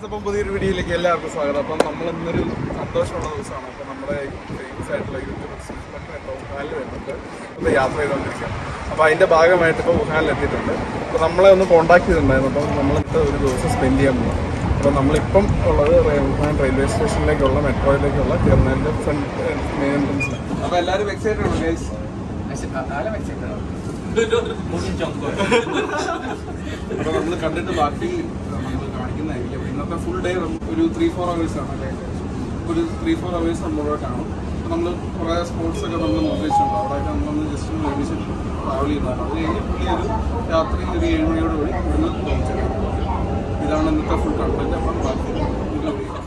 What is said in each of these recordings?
അപ്പം പുതിയൊരു വീഡിയോയിലേക്ക് എല്ലാവർക്കും സ്വാഗതം അപ്പം നമ്മൾ ഇന്നൊരു സന്തോഷമുള്ള ദിവസമാണ് അപ്പം നമ്മുടെ ഫേമസ് ആയിട്ടുള്ള യൂട്യൂബ് വുഹാനിൽ വരുന്നുണ്ട് ഒന്ന് യാത്ര ചെയ്തുകൊണ്ടിരിക്കുക അപ്പോൾ അതിൻ്റെ ഭാഗമായിട്ട് ഇപ്പോൾ വുഹാനിൽ എത്തിയിട്ടുണ്ട് അപ്പോൾ നമ്മളെ ഒന്ന് കോൺടാക്ട് ചെയ്തിട്ടുണ്ടായിരുന്നു അപ്പം നമ്മളിട്ട് ഒരു ദിവസം സ്പെൻഡ് ചെയ്യാൻ പോകും അപ്പോൾ നമ്മളിപ്പം ഉള്ളത് റേ- വുഹാൻ റെയിൽവേ സ്റ്റേഷനിലേക്കുള്ള മെട്രോയിലേക്കുള്ള ജർണലിൻ്റെ ഫ്രണ്ട് മെയിൻ എൻട്രൻസിലാണ് അപ്പോൾ എല്ലാവരും എക്സൈറ്റഡ് ആണോ ഗൈസ് അപ്പോൾ നമ്മൾ കണ്ടിട്ട് ബാക്കി നമ്മൾ കാണിക്കുന്നതായിരിക്കും അപ്പോൾ ഇന്നത്തെ ഫുൾ ഡേ ഒരു ത്രീ ഫോർ അവേഴ്സ് ആണ് അല്ലേ ഒരു ത്രീ ഫോർ അവേഴ്സ് നമ്മളിവിടെ കാണും അപ്പോൾ നമ്മൾ കുറേ സ്പോർട്സ് ഒക്കെ നമ്മൾ നിർദ്ദേശിച്ചിട്ടുണ്ട് അവിടെയൊക്കെ നമ്മളൊന്ന് ജസ്റ്റ് ഒന്ന് ഒരുമിച്ച് ട്രാവൽ ചെയ്യുന്നതാണ് അത് കഴിഞ്ഞ് പുള്ളി ഒരു രാത്രി ഒരു ഏഴ് മണിയോട് കൂടി ഇവിടുന്ന് ലോഞ്ച് ചെയ്യും ഇതാണ് ഇന്നത്തെ ഫുൾ കണ്ടന്റ് അപ്പം ബാക്കി നമുക്ക് വിളിക്കാം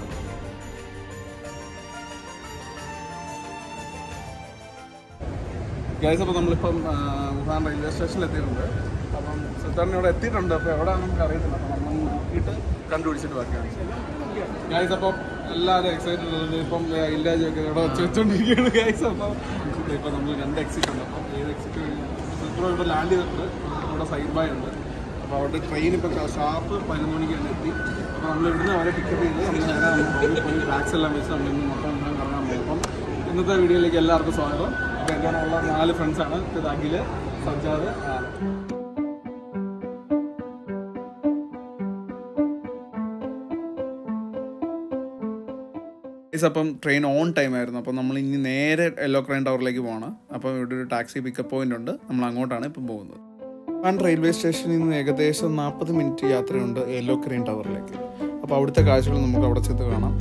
ഗൈസ് അപ്പോൾ നമ്മളിപ്പം ആ, വുഹാൻ റെയിൽവേ സ്റ്റേഷനിൽ എത്തിയിട്ടുണ്ട് അപ്പം സിദ്ധാർത്ഥൻ ഇവിടെ എത്തിയിട്ടുണ്ട് അപ്പോൾ എവിടെയാണെന്ന് നമുക്ക് അറിയത്തില്ല അപ്പോൾ നമ്മൾ നോക്കിയിട്ട് കണ്ടുപിടിച്ചിട്ട് ബാക്കിയാണ് ഗൈസ് അപ്പം എല്ലാവരും എക്സൈറ്റഡ് ഇപ്പം ഇല്ലാജൊക്കെ ഇവിടെ വെച്ച് വെച്ചോണ്ടിരിക്കുകയാണ് ഗൈസ് അപ്പോൾ ഇപ്പം നമ്മൾ രണ്ട് എക്സിറ്റ് ഉണ്ട് അപ്പം ഏത് എക്സിറ്റ് ഇപ്പോൾ ഇവിടെ ലാൻഡ് ചെയ്തിട്ടുണ്ട് ഇവിടെ സൈഡ് ബൈ ഉണ്ട് അപ്പോൾ അവിടെ ട്രെയിൻ ഇപ്പോൾ ഷാർപ്പ് പതിനൊന്ന് മണിക്ക് തന്നെ എത്തി അപ്പോൾ നമ്മൾ ഇവിടുന്ന് അവരെ പിക്കപ്പ് ചെയ്ത് നമ്മൾ നേരെ നമ്മൾ റൂമിൽ പോയി ബാഗ്സ് എല്ലാം വെച്ച് നമ്മൾ ഇന്ന് മൊത്തം എല്ലാം കറങ്ങാൻ പോകും അപ്പം ഇന്നത്തെ വീഡിയോയിലേക്ക് എല്ലാവർക്കും സ്വാഗതം അപ്പോൾ എൻ്റെ കൂടെ ഉള്ള നാല് ഫ്രണ്ട്സാണ് ഇത് അഖില് സജ്ജാദ് ആനന്ദ് അപ്പം ട്രെയിൻ ഓൺ ടൈം ആയിരുന്നു അപ്പം നമ്മൾ ഇനി നേരെ യെല്ലോ ക്രൈൻ ടവറിലേക്ക് പോകണം അപ്പം ഇവിടെ ഒരു ടാക്സി പിക്കപ്പ് പോയിന്റ് ഉണ്ട് നമ്മൾ അങ്ങോട്ടാണ് ഇപ്പം പോകുന്നത് വൺ റെയിൽവേ സ്റ്റേഷനിൽ നിന്ന് ഏകദേശം നാൽപ്പത് മിനിറ്റ് യാത്രയുണ്ട് യെല്ലോ ക്രൈൻ ടവറിലേക്ക് അപ്പോൾ അവിടുത്തെ കാഴ്ചകൾ നമുക്ക് അവിടെ ചെന്ന് കാണാം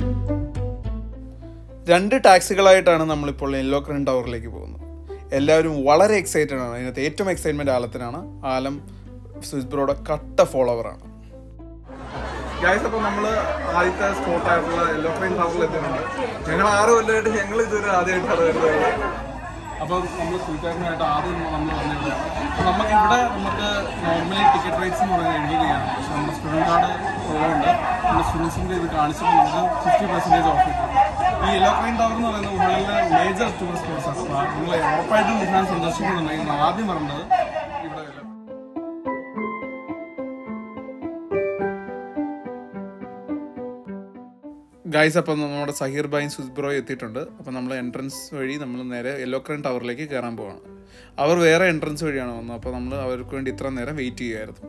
രണ്ട് ടാക്സികളായിട്ടാണ് നമ്മളിപ്പോൾ യെല്ലോ ക്രൈൻ ടവറിലേക്ക് പോകുന്നത് എല്ലാവരും വളരെ എക്സൈറ്റഡ് ആണ് അതിനകത്ത് ഏറ്റവും എക്സൈറ്റ്മെന്റ് ആലത്തിനാണ് ആലം സ്വിസ്ബ്രോയുടെ കട്ട ഫോളോവറാണ് ഗൈസ് അപ്പോൾ നമ്മൾ ആദ്യത്തെ സ്പോട്ടായിട്ടുള്ള യെല്ലോ ക്രൈൻ ടവറിൽ എത്തിയിട്ടുണ്ട് ഞങ്ങൾ ആറ് കൊല്ലമായിട്ട് ഞങ്ങൾ ഇതുവരെ ആദ്യമായിട്ടാണ് വരുന്നത് അപ്പം നമ്മൾ സ്വീകാരനായിട്ട് ആദ്യം നമ്മൾ വന്നിട്ടില്ല അപ്പോൾ നമുക്ക് ഇവിടെ നമുക്ക് നോർമലി ടിക്കറ്റ് റേറ്റ്സ് എന്ന് പറയുന്നത് എഴുതുകയാണ് പക്ഷെ നമ്മുടെ സ്റ്റുഡൻറ് കാർഡ് ഉള്ളതുകൊണ്ട് നമ്മുടെ സ്റ്റുഡൻസിൻ്റെ ഇത് കാണിച്ചപ്പോൾ നമുക്ക് ഫിഫ്റ്റി പെർസെൻറ്റേജ് ഓഫ് കിട്ടും ഈ യെല്ലോ ക്രൈൻ ടവർ എന്ന് പറയുന്നത് വുഹാനിലെ മേജർ ടൂറിസ്റ്റ് പ്ലേസസ് നിങ്ങൾ ഉറപ്പായിട്ടും വുഹാൻ സന്ദർശിക്കുന്നുണ്ടെങ്കിൽ നിങ്ങൾ ആദ്യം വരേണ്ടത് ഇവിടെ yellow- ഗൈസ് അപ്പം നമ്മുടെ സഹീർ ബൈൻ സുസ്ബ്രോ എത്തിയിട്ടുണ്ട് അപ്പം നമ്മൾ എൻട്രൻസ് വഴി നമ്മൾ നേരെ യെല്ലോ ക്രൈൻ ടവറിലേക്ക് കയറാൻ പോവാണ് അവർ വേറെ എൻട്രൻസ് വഴിയാണ് വന്നത് അപ്പോൾ നമ്മൾ അവർക്ക് വേണ്ടി ഇത്ര നേരം വെയിറ്റ് ചെയ്യുമായിരുന്നു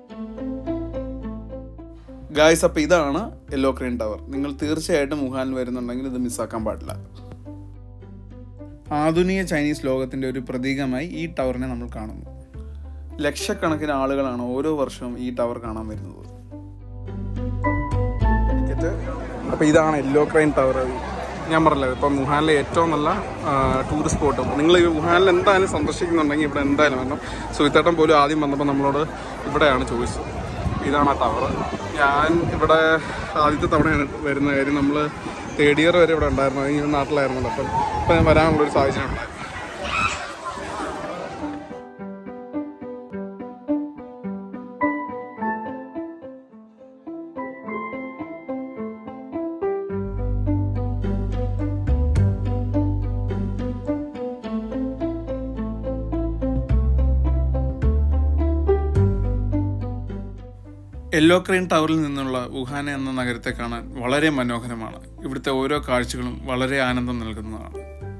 ഗായ്സ് അപ്പോൾ ഇതാണ് യെല്ലോ ക്രൈൻ ടവർ നിങ്ങൾ തീർച്ചയായിട്ടും വുഹാനിൽ വരുന്നുണ്ടെങ്കിൽ ഇത് മിസ്സാക്കാൻ പാടില്ല ആധുനിക ചൈനീസ് ലോകത്തിൻ്റെ ഒരു പ്രതീകമായി ഈ ടവറിനെ നമ്മൾ കാണുന്നു ലക്ഷക്കണക്കിന് ആളുകളാണ് ഓരോ വർഷവും ഈ ടവർ കാണാൻ വരുന്നത് ടിക്കറ്റ് അപ്പോൾ ഇതാണ് യെല്ലോ ക്രൈൻ ടവർ ഞാൻ പറഞ്ഞില്ലേ ഇപ്പം വുഹാനിലെ ഏറ്റവും നല്ല ടൂറിസ്റ്റ് സ്പോട്ട് നിങ്ങൾ ഈ വുഹാനിൽ എന്തായാലും സന്ദർശിക്കുന്നുണ്ടെങ്കിൽ ഇവിടെ എന്തായാലും വരണം സുഹിത്തേട്ടൻ പോലും ആദ്യം വന്നപ്പോൾ നമ്മളോട് ഇവിടെയാണ് ചോദിച്ചത് ഇതാണ് ആ ടവർ ഞാൻ ഇവിടെ ആദ്യത്തെ തവണയാണ് വരുന്ന കാര്യം നമ്മൾ തേർഡ് ഇയർ വരെ ഇവിടെ ഉണ്ടായിരുന്നു ഈ നാട്ടിലായിരുന്നല്ലോ അപ്പം ഇപ്പം വരാനുള്ളൊരു സാഹചര്യം ഉണ്ടായിരുന്നു യെല്ലോ ക്രെയിൻ ടവറിൽ നിന്നുള്ള വുഹാന എന്ന നഗരത്തെ കാണാൻ വളരെ മനോഹരമാണ് ഇവിടുത്തെ ഓരോ കാഴ്ചകളും വളരെ ആനന്ദം നൽകുന്നതാണ്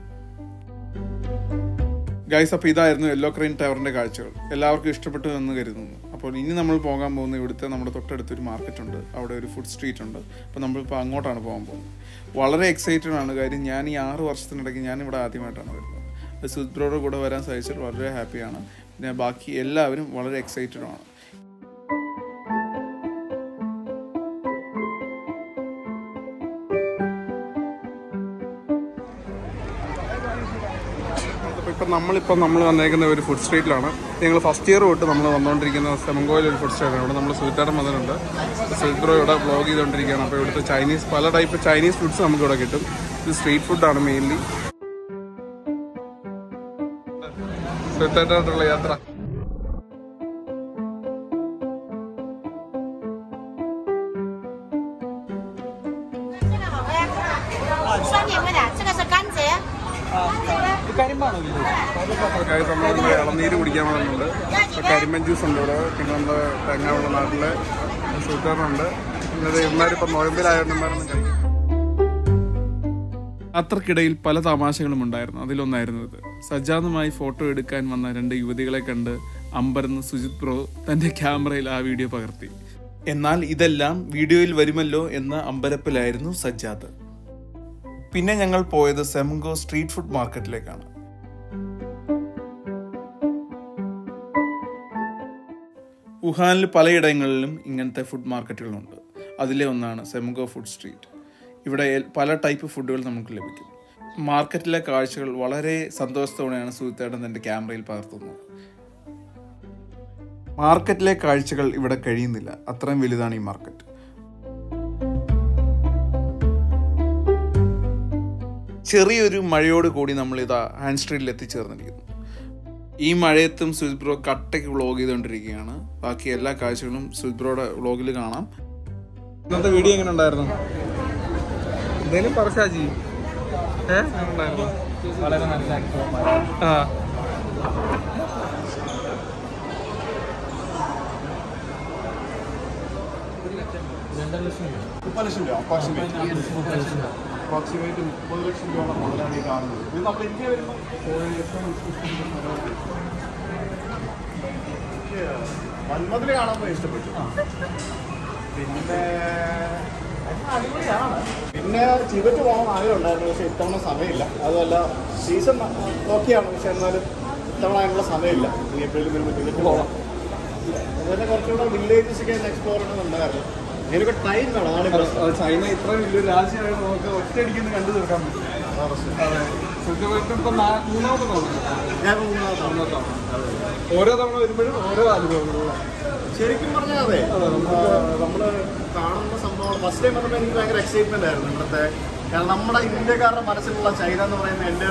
ഗൈസ് അപ്പോൾ ഇതായിരുന്നു യെല്ലോ ക്രെയിൻ ടവറിന്റെ കാഴ്ചകൾ എല്ലാവർക്കും ഇഷ്ടപ്പെട്ടു എന്ന് കരുതുന്നു അപ്പോൾ ഇനി നമ്മൾ പോകാൻ പോകുന്ന ഇവിടുത്തെ നമ്മുടെ തൊട്ടടുത്ത് ഒരു മാർക്കറ്റ് ഉണ്ട് അവിടെ ഒരു ഫുഡ് സ്ട്രീറ്റ് ഉണ്ട് അപ്പോൾ നമ്മളിപ്പോൾ അങ്ങോട്ടാണ് പോകാൻ പോകുന്നത് വളരെ എക്സൈറ്റഡ് ആണ് കാര്യം ഞാൻ ഈ ആറ് വർഷത്തിനിടയ്ക്ക് ഞാൻ ഇവിടെ ആദ്യമായിട്ടാണ് വരുന്നത് സുദ്ബ്രോയുടെ കൂടെ വരാൻ സാധിച്ചത് വളരെ ഹാപ്പിയാണ് പിന്നെ ബാക്കി എല്ലാവരും വളരെ എക്സൈറ്റഡ് ആണ് അപ്പോൾ ഇപ്പം നമ്മളിപ്പോൾ നമ്മൾ വന്നേക്കുന്ന ഒരു ഫുഡ് സ്ട്രീറ്റിലാണ് ഞങ്ങൾ ഫസ്റ്റ് ഇയർ തൊട്ട് നമ്മൾ വന്നുകൊണ്ടിരിക്കുന്ന സെമങ്കോയിൽ ഒരു ഫുഡ് സ്ട്രീറ്റാണ് ഇവിടെ നമ്മൾ സുഹിത്താടം വന്നിട്ടുണ്ട് സുഹിത്രോ ഇവിടെ വ്ളോഗ് ചെയ്തുകൊണ്ടിരിക്കുകയാണ് അപ്പോൾ ഇവിടുത്തെ ചൈനീസ് പല ടൈപ്പ് ചൈനീസ് ഫുഡ്സ് നമുക്ക് ഇവിടെ കിട്ടും ഇത് സ്ട്രീറ്റ് ഫുഡാണ് മെയിൻലി സുഹിത്തായിട്ടുള്ള യാത്ര 酸甜味的，这个是甘蔗。 ഗൈസ് നമ്മളിവിടെ ഇളനീര് കുടിക്കാൻ വന്നിട്ടുണ്ട് കരിമ്പൻ ജ്യൂസ് ഉണ്ട് ഇവിടെ പിന്നെ നമ്മുടെ തെങ്ങാവുള്ള നാട്ടിലെ സൂറ്റാറുണ്ട് ഇന്നത് ഇവന്മാരിപ്പോൾ നോയമ്പിലായതുകൊണ്ട് ഇവന്മാരൊന്നും കഴിക്കും അത്രക്കിടയിൽ പല തമാശകളും ഉണ്ടായിരുന്നു അതിലൊന്നായിരുന്നു ഇത് സജ്ജാദുമായി ഫോട്ടോ എടുക്കാൻ വന്ന രണ്ട് യുവതികളെ കണ്ട് അമ്പരന്ന് സുജിത് ബ്രോ തന്റെ ക്യാമറയിൽ ആ വീഡിയോ പകർത്തി എന്നാൽ ഇതെല്ലാം വീഡിയോയിൽ വരുമല്ലോ എന്ന അമ്പരപ്പിലായിരുന്നു സജ്ജാദ് പിന്നെ ഞങ്ങൾ പോയത് സെംഗോ സ്ട്രീറ്റ് ഫുഡ് മാർക്കറ്റിലേക്കാണ് വുഹാനിൽ പലയിടങ്ങളിലും ഇങ്ങനത്തെ ഫുഡ് മാർക്കറ്റുകളുണ്ട് അതിലെ ഒന്നാണ് സെംഗോ ഫുഡ് സ്ട്രീറ്റ് ഇവിടെ എൽ- പല ടൈപ്പ് ഫുഡുകൾ നമുക്ക് ലഭിക്കും മാർക്കറ്റിലെ കാഴ്ചകൾ വളരെ സന്തോഷത്തോടെയാണ് സുഹൃത്തേട്ടൻ തൻ്റെ ക്യാമറയിൽ പകർത്തുന്നത് മാർക്കറ്റിലെ കാഴ്ചകൾ ഇവിടെ കഴിയുന്നില്ല അത്രയും വലുതാണ് ഈ മാർക്കറ്റ് ചെറിയൊരു മഴയോട് കൂടി നമ്മൾ ഇതാ ഹാൻഡ് സ്ട്രീറ്റിൽ എത്തിച്ചേർന്നിരിക്കുന്നു ഈ മഴയത്തും സുജിത് ബ്രോ കട്ടയ്ക്ക് വ്ളോഗ് ചെയ്തുകൊണ്ടിരിക്കുകയാണ് ബാക്കി എല്ലാ കാഴ്ചകളും സുജിത് ബ്രോയുടെ വ്ളോഗിൽ കാണാം ഇന്നത്തെ വീഡിയോ എങ്ങനെ ഉണ്ടായിരുന്നു എന്തേലും പറശാജി വളരെ നല്ല ആ രണ്ടര ലക്ഷം രൂപ മുപ്പത് ലക്ഷം രൂപ അപ്രോക്സിമേറ്റ് അപ്രോക്സിമേറ്റ് മുപ്പത് ലക്ഷം രൂപയുടെ മുതലാണ് ഈ കാണുന്നത് ഇത് നമ്മൾ ഇന്ത്യ വരുമ്പോൾ മന്മതിൽ കാണാൻ പോയി ഇഷ്ടപ്പെട്ടു പിന്നെ അത് അടിപൊളിയാണ് പിന്നെ ചിവറ്റ് പോകണം ആഗ്രഹം ഉണ്ടായിരുന്നു പക്ഷേ ഇത്തവണ സമയമില്ല അതുമല്ല സീസൺ ഓക്കെയാണ് പക്ഷെ എന്നാലും ഇത്തവണ അതിനുള്ള സമയമില്ല ഇനി എപ്പോഴും വരുമ്പോൾ ചിവറ്റ് പോകണം അതുപോലെ കുറച്ചുകൂടെ വില്ലേജസ് ഒക്കെ എക്സ്പ്ലോർ ചെയ്യണമെന്നുണ്ടായിരുന്നു ഇതിനൊക്കെ ടൈം വേണം അതാണ് ഈ പ്രശ്നം ചൈന ഇത്ര വലിയൊരു രാജ്യമാണ് നമുക്ക് ഒറ്റയടിക്കൊന്ന് കണ്ടു തീർക്കാൻ പറ്റും അതാ പ്രശ്നം ഇപ്പം മൂന്നാമത്തെ തവണ ഞാൻ മൂന്നാമതാണ് മൂന്നാമത്തെ തവണ ഓരോ തവണ വരുമ്പോഴും ഓരോ അനുഭവങ്ങളുള്ള ശരിക്കും പറഞ്ഞാൽ അതെ നമ്മൾ കാണുന്ന സംഭവം ഫസ്റ്റ് ടൈം വന്നപ്പോൾ എനിക്ക് ഭയങ്കര എക്സൈറ്റ്മെന്റ് ആയിരുന്നു ഇവിടുത്തെ കാരണം നമ്മുടെ ഇന്ത്യക്കാരുടെ മനസ്സിലുള്ള ചൈന എന്ന് പറയുന്ന എൻ്റെ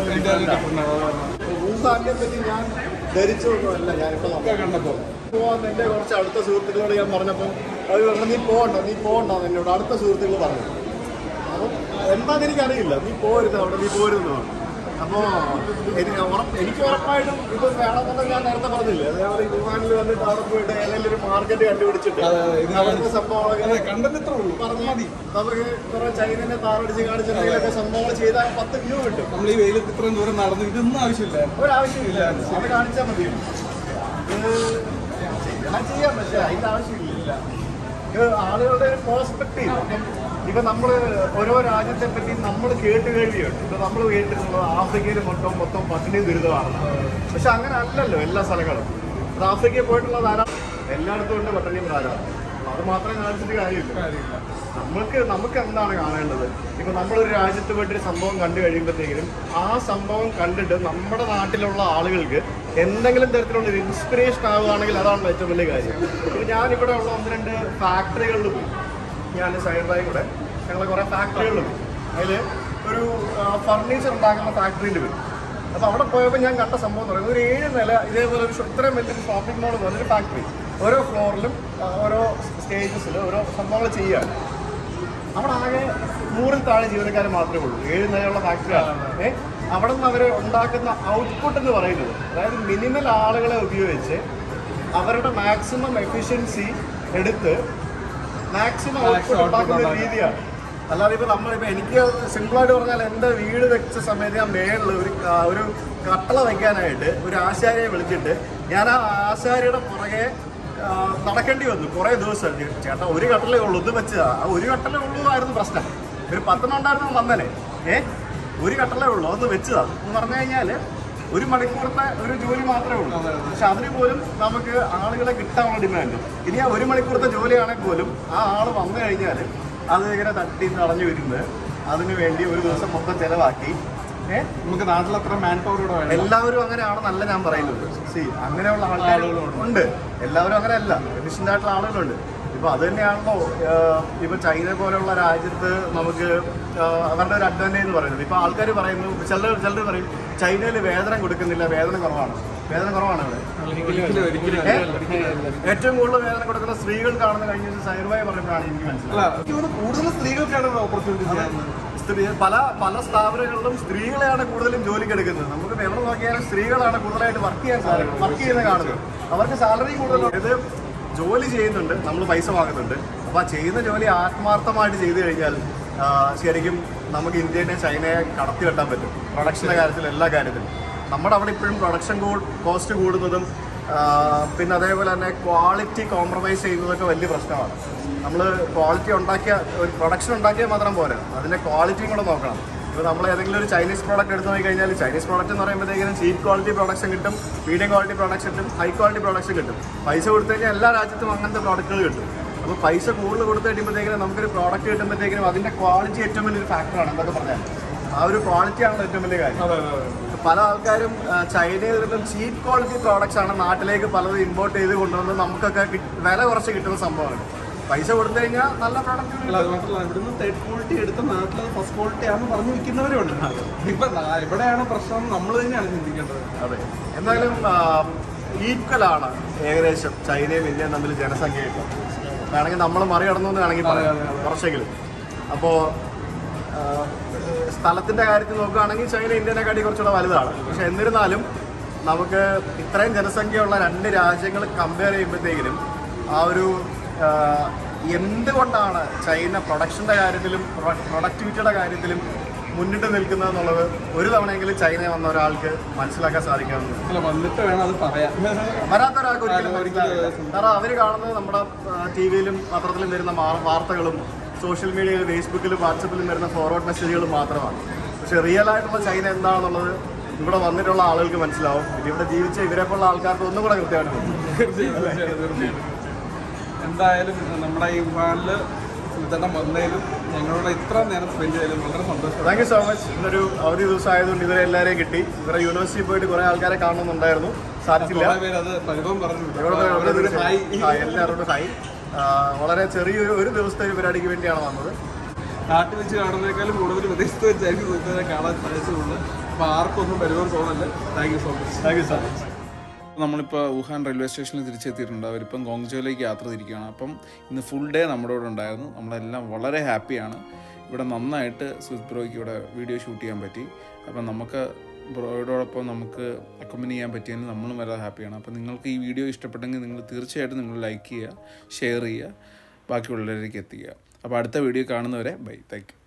ഊഹാനെ പറ്റി ഞാൻ ധരിച്ചൊന്നുമല്ല ഞാനിപ്പോൾ കണ്ടപ്പോൾ പോവാൻ എൻ്റെ കുറച്ച് അടുത്ത സുഹൃത്തുക്കളോട് ഞാൻ പറഞ്ഞപ്പോൾ അവർ പറഞ്ഞു നീ പോകണ്ട നീ പോകണ്ട എന്നോട് അടുത്ത സുഹൃത്തുക്കൾ പറഞ്ഞു അപ്പം എന്താണെന്ന് എനിക്കറിയില്ല നീ പോരുത് അവിടെ നീ പോരുതെന്ന് പറഞ്ഞു അപ്പോൾ എനിക്ക് ഉറപ്പ് എനിക്ക് ഉറപ്പായിട്ടും ഇത് വേണമെന്നുള്ളത് ഞാൻ നേരത്തെ പറഞ്ഞില്ലേ അതേപോലെ വുഹാനിൽ വന്നിട്ട് അവിടെ പോയിട്ട് ഏതെങ്കിലും ഒരു മാർക്കറ്റ് കണ്ടുപിടിച്ചിട്ട് അതെ, അതെ, ഇത് അവിടുത്തെ സംഭവങ്ങളൊക്കെ കണ്ടത് ഇത്ര ഉള്ളൂ പറഞ്ഞ് നമുക്ക് കുറെ ചൈനനെ താറടിച്ച് കാണിച്ച് എന്തെങ്കിലുമൊക്കെ സംഭവങ്ങൾ ചെയ്താൽ പത്ത് വ്യൂ കിട്ടും നമ്മൾ ഈ വെയിലത്ത് ഇത്രയും ദൂരം നടന്നു ഇതൊന്നും ആവശ്യമില്ല ഒരാവശ്യമില്ല അത് കാണിച്ചാൽ മതി ഇത് ചെയ്യണം ചെയ്യാം പക്ഷെ അതിന്റെ ആവശ്യമില്ല ഇത് ആളുകളുടെ ഒരു പേഴ്സ്പെക്റ്റീവ് ഇപ്പൊ നമ്മൾ ഓരോ രാജ്യത്തെ പറ്റി നമ്മൾ കേട്ട് കേൾവിയുണ്ട് ഇപ്പൊ നമ്മൾ കേട്ടിട്ടുള്ളത് ആഫ്രിക്കയിൽ മൊത്തം മൊത്തം പട്ടിണി ദുരിതമാണ് പക്ഷെ അങ്ങനെ അല്ലല്ലോ എല്ലാ സ്ഥലങ്ങളും ഇത് ആഫ്രിക്കയിൽ പോയിട്ടുള്ളത് ആരാ എല്ലായിടത്തും ഉണ്ട് പട്ടിണിയും ധാരാളം അത് മാത്രം കാണിച്ചിട്ട് കാര്യമില്ല നമുക്ക് നമുക്ക് എന്താണ് കാണേണ്ടത് ഇപ്പൊ നമ്മളൊരു രാജ്യത്ത് പോയിട്ട് ഒരു സംഭവം കണ്ടു കഴിയുമ്പോഴത്തേക്കും ആ സംഭവം കണ്ടിട്ട് നമ്മുടെ നാട്ടിലുള്ള ആളുകൾക്ക് എന്തെങ്കിലും തരത്തിലുള്ള ഒരു ഇൻസ്പിറേഷൻ ആവുകയാണെങ്കിൽ അതാണ് ഏറ്റവും വലിയ കാര്യം ഇപ്പൊ ഞാനിവിടെ ഉള്ള ഒന്ന് രണ്ട് ഫാക്ടറികളിൽ പോയി ഞാൻ സൈഡായി കൂടെ ഞങ്ങൾ കുറെ ഫാക്ടറികളിൽ പോയി അതിൽ ഒരു ഫർണിച്ചർ ഉണ്ടാക്കുന്ന ഫാക്ടറിയിൽ പോയി അപ്പോൾ അവിടെ പോയപ്പോൾ ഞാൻ കണ്ട സംഭവം എന്ന് പറയുന്നത് ഒരു ഏഴ് നില ഇതേപോലെ ഒരു ഷോ- ഇത്രയും വലിയൊരു ഷോപ്പിംഗ് മോൾ എന്ന് പറഞ്ഞൊരു ഫാക്ടറി ഓരോ ഫ്ലോറിലും ആ, ഓരോ സ്റ്റേജസിൽ ഓരോ സംഭവങ്ങൾ ചെയ്യുകയാണ് അവിടെ ആകെ നൂറിൽ താഴെ ജീവനക്കാർ മാത്രമേ ഉള്ളൂ ഏഴ് നിലയുള്ള ഫാക്ടറിയാണ് ഏ അവിടെ നിന്ന് അവർ ഉണ്ടാക്കുന്ന ഔട്ട്പുട്ട് എന്ന് പറയുന്നത് അതായത് മിനിമൽ ആളുകളെ ഉപയോഗിച്ച് അവരുടെ മാക്സിമം എഫിഷ്യൻസി എടുത്ത് മാക്സിമം ഔട്ട്പുട്ട് ഉണ്ടാക്കുന്ന ഒരു രീതിയാണ് അല്ലാതെ ഇപ്പൊ നമ്മളിപ്പോ എനിക്ക് സിമ്പിളായിട്ട് പറഞ്ഞാൽ എൻ്റെ വീട് വെച്ച സമയത്ത് ഞാൻ മേളിൽ ഒരു ആ, ഒരു കട്ടള വെക്കാനായിട്ട് ഒരു ആശാരിയെ വിളിച്ചിട്ട് ഞാൻ ആ ആശാരിയുടെ പുറകെ ആ, നടക്കേണ്ടി വന്നു കുറേ ദിവസം ചേട്ടാ ഒരു കട്ടലേ ഉള്ളൂ ഇത് വെച്ചതാ ആ ഒരു കട്ടലേ ഉള്ളൂ ആയിരുന്നു പ്രശ്നം ഒരു പത്തെണ്ണം ഉണ്ടായിരുന്നു വന്നനെ ഏ ഒരു കട്ടലേ ഉള്ളൂ അതൊന്ന് വെച്ചതാ എന്ന് പറഞ്ഞു കഴിഞ്ഞാൽ ഒരു മണിക്കൂറത്തെ ഒരു ജോലി മാത്രമേ ഉള്ളൂ പക്ഷെ അതിന് പോലും നമുക്ക് ആളുകളെ കിട്ടാനുള്ള ഡിമാൻഡ് ഇനി ആ ഒരു മണിക്കൂറത്തെ ജോലിയാണെങ്കിൽ പോലും ആ ആള് വന്നു കഴിഞ്ഞാൽ അത് ഇങ്ങനെ തട്ടി തടഞ്ഞു വരുന്നത് അതിനു വേണ്ടി ഒരു ദിവസം മൊത്തം ചെലവാക്കി ഏഹ് നമുക്ക് നാട്ടിൽ അത്ര മാൻ പവർ കൂടെ വേണം എല്ലാവരും അങ്ങനെയാണെന്നല്ല ഞാൻ പറയുന്നത് സി അങ്ങനെയുള്ള ആളുകളുണ്ട് ഉണ്ട് എല്ലാവരും അങ്ങനെയല്ല എഫിഷ്യൻ്റ് ആയിട്ടുള്ള ആളുകളുണ്ട് ഇപ്പൊ അത് തന്നെയാണല്ലോ ആഹ്, ഇപ്പൊ ചൈന പോലെയുള്ള രാജ്യത്ത് നമുക്ക് ആഹ്, അവരുടെ ഒരു അഡ്വാൻറ്റേജ് എന്ന് പറയുന്നത് ഇപ്പൊ ആൾക്കാർ പറയുന്നു ചിലർ ചിലർ പറയും ചൈനയിൽ വേതനം കൊടുക്കുന്നില്ല വേതനം കുറവാണ് വേതനം കുറവാണ് ഇവിടെ ഒരിക്കലും ഒരിക്കലും ഏ? ഏറ്റവും കൂടുതൽ വേതനം കൊടുക്കുന്ന സ്ത്രീകൾക്കാണെന്ന് കഴിഞ്ഞ ദിവസം സൈർവായി പറഞ്ഞപ്പോഴാണ് എനിക്ക് മനസ്സിലായത് അല്ല എനിക്ക് തോന്നുന്നു കൂടുതൽ സ്ത്രീകൾക്കാണ് ഓപ്പർച്യൂണിറ്റി ചെയ്യാറുള്ളത് സ്ത്രീ പല പല സ്ഥാപനങ്ങളിലും സ്ത്രീകളെയാണ് കൂടുതലും ജോലിക്ക് എടുക്കുന്നത് നമുക്ക് ഇപ്പൊ എവിടെ നോക്കിയാലും സ്ത്രീകളാണ് കൂടുതലായിട്ട് വർക്ക് ചെയ്യാൻ വർക്ക് ചെയ്യുന്നത് കാണുന്നത് അവർക്ക് സാലറി കൂടുതലുണ്ട് ഇത് ജോലി ചെയ്യുന്നുണ്ട് നമ്മൾ പൈസ വാങ്ങുന്നുണ്ട് അപ്പോൾ ആ ചെയ്യുന്ന ജോലി ആത്മാർത്ഥമായിട്ട് ചെയ്തു കഴിഞ്ഞാൽ ആ, ശരിക്കും നമുക്ക് ഇന്ത്യനെ ചൈനയെ കടത്തി വെട്ടാൻ പറ്റും പ്രൊഡക്ഷൻ്റെ കാര്യത്തിൽ എല്ലാ കാര്യത്തിലും നമ്മുടെ അവിടെ ഇപ്പോഴും പ്രൊഡക്ഷൻ കോസ്റ്റ് കൂടുന്നതും ആ, പിന്നെ അതേപോലെ തന്നെ ക്വാളിറ്റി കോംപ്രമൈസ് ചെയ്യുന്നതൊക്കെ വലിയ പ്രശ്നമാണ് നമ്മൾ ക്വാളിറ്റി ഉണ്ടാക്കിയ ഒരു പ്രൊഡക്ഷൻ ഉണ്ടാക്കിയാൽ മാത്രം പോരാ അതിൻ്റെ ക്വാളിറ്റിയും കൂടെ നോക്കണം ഇപ്പോൾ നമ്മൾ ഏതെങ്കിലും ഒരു ചൈനീസ് പ്രോഡക്റ്റ് എടുത്തു നോക്കി കഴിഞ്ഞാൽ ചൈനീസ് പ്രോഡക്റ്റ് എന്ന് പറയുമ്പോഴത്തേക്കും ചീപ്പ് ക്വാളിറ്റി പ്രൊഡക്ഷൻ കിട്ടും മീഡിയം ക്വാളിറ്റി പ്രൊഡക്ഷൻ കിട്ടും ഹൈ ക്വാളിറ്റി പ്രൊഡക്ഷൻ കിട്ടും പൈസ കൊടുത്തു കഴിഞ്ഞാൽ എല്ലാ രാജ്യത്തും അങ്ങനത്തെ പ്രോഡക്റ്റുകൾ കിട്ടും അപ്പോൾ പൈസ കൂടുതൽ കൊടുത്ത് കഴിയുമ്പോഴത്തേക്കും നമുക്കൊരു പ്രോഡക്റ്റ് കിട്ടുമ്പോഴത്തേക്കും അതിൻ്റെ ക്വാളിറ്റി ഏറ്റവും വലിയൊരു ഫാക്ടറാണ് എന്തൊക്കെ പറഞ്ഞാൽ ആ ഒരു ക്വാളിറ്റിയാണ് ഏറ്റവും വലിയ കാര്യം പല ആൾക്കാരും ആ, ചൈനയിൽ നിന്നും ചീപ്പ് ക്വാളിറ്റി പ്രോഡക്റ്റ്സ് ആണ് നാട്ടിലേക്ക് പലതും ഇമ്പോർട്ട് ചെയ്ത് കൊണ്ടുവന്ന് നമുക്കൊക്കെ കിട്ട്- വില കുറച്ച് കിട്ടുന്ന സംഭവമാണ് പൈസ കൊടുത്തു കഴിഞ്ഞാൽ നല്ല പ്രോഡക്റ്റ് അല്ല അത് മാത്രമല്ല ഇവിടുന്ന് തേർഡ് ക്വാളിറ്റി എടുത്ത നാട്ടിൽ ഫസ്റ്റ് ക്വാളിറ്റി ആണെന്ന് പറഞ്ഞു വിൽക്കുന്നവരുണ്ട് ഇപ്പൊ നാ- ഇവിടെയാണ് പ്രശ്നം നമ്മൾ തന്നെയാണ് ചിന്തിക്കേണ്ടത് അതെ എന്തായാലും ഈക്വൽ ആണ് ഏകദേശം ചൈനയും ഇന്ത്യയും തമ്മിൽ ജനസംഖ്യ ഇപ്പോൾ വേണമെങ്കിൽ നമ്മൾ മറികടന്നു എന്ന് വേണമെങ്കിൽ പറയാം കുറച്ചെങ്കിലും അപ്പോൾ സ്ഥലത്തിൻ്റെ കാര്യത്തിൽ നോക്കുകയാണെങ്കിൽ ചൈന ഇന്ത്യനെക്കാട്ടി കുറച്ചുകൂടെ വലുതാണ് പക്ഷെ എന്നിരുന്നാലും നമുക്ക് ഇത്രയും ജനസംഖ്യയുള്ള രണ്ട് രാജ്യങ്ങൾ കമ്പയർ ചെയ്യുമ്പോഴത്തേക്കിനും ആ ഒരു ആ, എന്തുകൊണ്ടാണ് ചൈന പ്രൊഡക്ഷൻ്റെ കാര്യത്തിലും പ്രൊഡക്ടിവിറ്റിയുടെ കാര്യത്തിലും മുന്നിട്ട് നിൽക്കുന്നത് എന്നുള്ളത് ഒരു തവണയെങ്കിലും ചൈന വന്ന ഒരാൾക്ക് മനസ്സിലാക്കാൻ സാധിക്കാവുന്നതാണ് അല്ല വന്നിട്ട് വേണം അത് പറയാൻ വരാത്ത ഒരാൾക്ക് ഒരിക്കലും ആ, ഒരിക്കലും മനസ്സിലാവില്ല. കാരണം അവർ കാണുന്നത് നമ്മുടെ ടി വിയിലും പത്രത്തിലും വരുന്ന മാ- വാർത്തകളും സോഷ്യൽ മീഡിയയിലും ഫേസ്ബുക്കിലും വാട്സപ്പിലും വരുന്ന ഫോർവേഡ് മെസ്സേജുകളും മാത്രമാണ് പക്ഷെ റിയൽ ആയിട്ടുള്ള ചൈന എന്താണെന്നുള്ളത് ഇവിടെ വന്നിട്ടുള്ള ആളുകൾക്ക് മനസ്സിലാവും പിന്നെ ഇവിടെ ജീവിച്ച ഇവരെ പോലുള്ള ആൾക്കാർക്ക് ഒന്നും കൂടെ കൃത്യമായിട്ട് മനസ്സിലാവും. തീർച്ചയായും, തീർച്ചയായും, തീർച്ചയായും. എന്തായാലും നമ്മുടെ ഈ വിഭാഗത്തില് സുൽത്താനം വന്നതിലും ഞങ്ങളോട് ഇത്ര നേരം സ്പെൻഡ് ചെയ്തതിലും വളരെ സന്തോഷം താങ്ക് യു സോ മച്ച് ഇന്നൊരു അവധി ദിവസം ആയതുകൊണ്ട് ഇവരെ എല്ലാവരെയും കിട്ടി ഇവരെ യൂണിവേഴ്സിറ്റി പോയിട്ട് കുറേ ആൾക്കാരെ കാണണമെന്നുണ്ടായിരുന്നു സാധിച്ചില്ല കുറെ പേര് അത് പരിഭവം പറഞ്ഞു ഇവിടെ വരെ വളരെ അവരൊരു ഹായ് ഹായ്, എല്ലാവരോടും ഹായ് ആ, വളരെ ചെറിയൊരു ഒരു ദിവസത്തെ ഒരു പരിപാടിക്ക് വേണ്ടിയാണ് വന്നത് നാട്ടിൽ വെച്ച് കാണുന്നതിനേക്കാളും കൂടുതൽ വിദേശത്ത് വെച്ചായിരിക്കും സുൽത്താനെ കാണാൻ സാധിച്ചതുകൊണ്ട് അപ്പൊ ആർക്കൊന്നും പരിഭവം തോന്നല്ല thank you so much thank you so much നമ്മളിപ്പോൾ വുഹാൻ റെയിൽവേ സ്റ്റേഷനിൽ തിരിച്ചെത്തിയിട്ടുണ്ട് അവരിപ്പം ഗോങ്ജോയിലേക്ക് യാത്ര തിരിക്കുകയാണ് അപ്പം ഇന്ന് ഫുൾ ഡേ നമ്മുടെ കൂടെ ഉണ്ടായിരുന്നു നമ്മളെല്ലാം വളരെ ഹാപ്പിയാണ് ഇവിടെ നന്നായിട്ട് സ്വിസ് ബ്രോയ്ക്ക് ഇവിടെ വീഡിയോ ഷൂട്ട് ചെയ്യാൻ പറ്റി അപ്പം നമുക്ക് ബ്രോയോടൊപ്പം നമുക്ക് അക്കമ്പനി ചെയ്യാൻ പറ്റിയതിന് നമ്മളും വളരെ ഹാപ്പിയാണ് അപ്പം നിങ്ങൾക്ക് ഈ വീഡിയോ ഇഷ്ടപ്പെട്ടെങ്കിൽ നിങ്ങൾ തീർച്ചയായിട്ടും നിങ്ങൾ ലൈക്ക് ചെയ്യുക ഷെയർ ചെയ്യുക ബാക്കിയുള്ളവരിലേക്ക് എത്തിക്കുക അപ്പോൾ അടുത്ത വീഡിയോ കാണുന്നവരെ ബൈ താങ്ക്